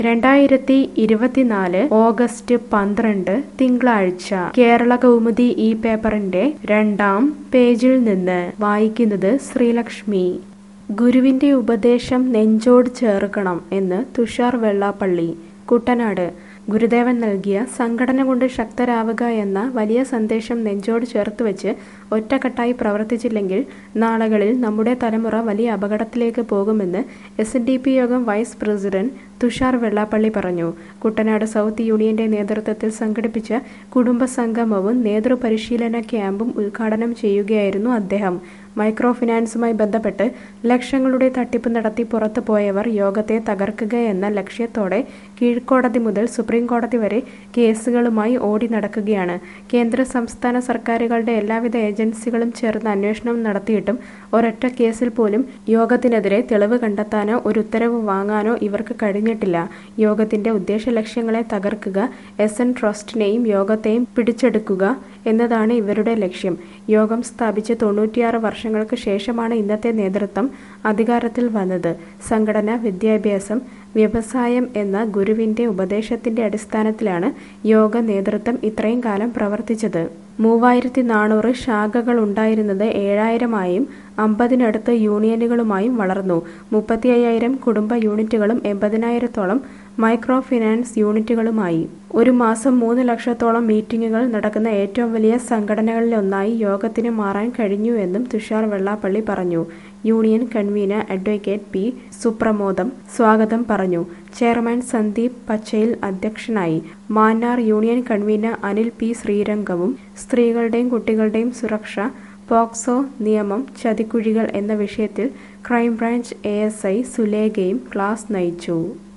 രണ്ടായിരത്തി ഇരുപത്തിനാല് ഓഗസ്റ്റ് പന്ത്രണ്ട് തിങ്കളാഴ്ച കേരള കൗമുദി ഈ പേപ്പറിന്റെ രണ്ടാം പേജിൽ നിന്ന് വായിക്കുന്നത് ശ്രീലക്ഷ്മി ഗുരുവിന്റെ ഉപദേശം നെഞ്ചോട് ചേർക്കണം എന്ന് തുഷാർ വെള്ളാപ്പള്ളി കുട്ടനാട് ഗുരുദേവൻ നൽകിയ സംഘടന കൊണ്ട് ശക്തരാവുക എന്ന വലിയ സന്ദേശം നെഞ്ചോട് ചേർത്ത് വെച്ച് ഒറ്റക്കെട്ടായി പ്രവർത്തിച്ചില്ലെങ്കിൽ നാളുകളിൽ നമ്മുടെ തലമുറ വലിയ അപകടത്തിലേക്ക് പോകുമെന്ന് എസ് എൻ ഡി പി യോഗം വൈസ് പ്രസിഡന്റ് തുഷാർ വെള്ളാപ്പള്ളി പറഞ്ഞു കുട്ടനാട് സൗത്ത് യൂണിയന്റെ നേതൃത്വത്തിൽ സംഘടിപ്പിച്ച കുടുംബ സംഗമവും നേതൃപരിശീലന ക്യാമ്പും ഉദ്ഘാടനം ചെയ്യുകയായിരുന്നു അദ്ദേഹം മൈക്രോ ഫിനാൻസുമായി ബന്ധപ്പെട്ട് ലക്ഷങ്ങളുടെ തട്ടിപ്പ് നടത്തി പുറത്തു പോയവർ യോഗത്തെ തകർക്കുക എന്ന ലക്ഷ്യത്തോടെ കീഴ്ക്കോടതി മുതൽ സുപ്രീം കോടതി വരെ കേസുകളുമായി ഓടി നടക്കുകയാണ് കേന്ദ്ര സംസ്ഥാന സർക്കാരുകളുടെ എല്ലാവിധ ഏജൻസികളും ചേർന്ന് അന്വേഷണം നടത്തിയിട്ടും ഒരൊറ്റ കേസിൽ പോലും യോഗത്തിനെതിരെ തെളിവ് കണ്ടെത്താനോ ഒരു ഉത്തരവ് വാങ്ങാനോ ഇവർക്ക് കഴിഞ്ഞിട്ടില്ല യോഗത്തിന്റെ ഉദ്ദേശ ലക്ഷ്യങ്ങളെ തകർക്കുക എസ് എൻ ട്രസ്റ്റിനെയും യോഗത്തെയും പിടിച്ചെടുക്കുക എന്നതാണ് ഇവരുടെ ലക്ഷ്യം യോഗം സ്ഥാപിച്ച് തൊണ്ണൂറ്റിയാറ് വർഷങ്ങൾക്ക് ശേഷമാണ് ഇന്നത്തെ നേതൃത്വം അധികാരത്തിൽ വന്നത് സംഘടന വിദ്യാഭ്യാസം വ്യവസായം എന്ന ഗുരുവിന്റെ ഉപദേശത്തിന്റെ അടിസ്ഥാനത്തിലാണ് യോഗ നേതൃത്വം ഇത്രയും കാലം പ്രവർത്തിച്ചത് മൂവായിരത്തി നാനൂറ് ശാഖകൾ ഉണ്ടായിരുന്നത് ഏഴായിരമായും അമ്പതിനടുത്ത് യൂണിയനുകളുമായും വളർന്നു മുപ്പത്തി അയ്യായിരം കുടുംബ യൂണിറ്റുകളും എൺപതിനായിരത്തോളം മൈക്രോ ഫിനാൻസ് യൂണിറ്റുകളുമായി ഒരു മാസം മൂന്ന് ലക്ഷത്തോളം മീറ്റിംഗുകൾ നടക്കുന്ന ഏറ്റവും വലിയ സംഘടനകളിലൊന്നായി യോഗത്തിന് മാറാൻ കഴിഞ്ഞുവെന്നും തുഷാർ വെള്ളാപ്പള്ളി പറഞ്ഞു union convener advocate P Supramodam സ്വാഗതം പറഞ്ഞു ചെയർമാൻ സന്ദീപ് പച്ചയിൽ അധ്യക്ഷനായി Mannar union convener Anil P ശ്രീരംഗവും സ്ത്രീകളുടെയും കുട്ടികളുടെയും സുരക്ഷ പോക്സോ നിയമം ചതിക്കുഴികൾ എന്ന വിഷയത്തിൽ ക്രൈംബ്രാഞ്ച് എ എസ് ഐ സുലേഖയും ക്ലാസ് നയിച്ചു